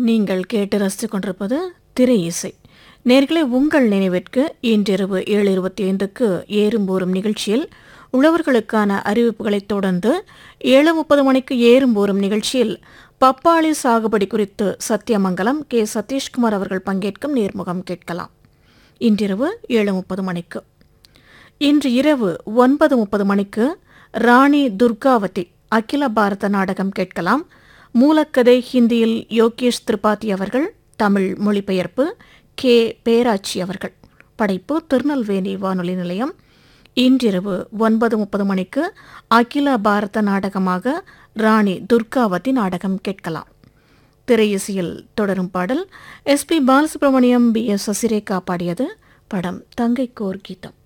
நீங்கள் கேட்டு ரசித்துக் கொண்டிருப்பது திரை இசை நேர்களே உங்கள் நினைவிற்கு இன்றிரவு ஏழு இருபத்தி ஐந்துக்கு ஏறும்போரும் நிகழ்ச்சியில் உழவர்களுக்கான அறிவிப்புகளைத் தொடர்ந்து ஏழு முப்பது மணிக்கு ஏறும்போரும் நிகழ்ச்சியில் பப்பாளி சாகுபடி குறித்து சத்தியமங்கலம் கே சதீஷ்குமார் அவர்கள் பங்கேற்கும் நேர்முகம் கேட்கலாம் இன்றிரவு ஏழு முப்பது மணிக்கு இன்று இரவு ஒன்பது முப்பது மணிக்கு ராணி துர்காவதி அகில பாரத நாடகம் கேட்கலாம் மூலக்கதை ஹிந்தியில் யோகேஷ் திரிபாதி அவர்கள் தமிழ் மொழிபெயர்ப்பு கே பேராட்சி அவர்கள் படைப்பு திருநெல்வேலி வானொலி நிலையம் இன்றிரவு ஒன்பது முப்பது மணிக்கு அகில பாரத நாடகமாக ராணி துர்காவதி நாடகம் கேட்கலாம் திரையிசையில் தொடரும் பாடல் S P Balasubrahmanyam P S Sasirekha பாடியது படம் தங்கைக்கோர் கீதம்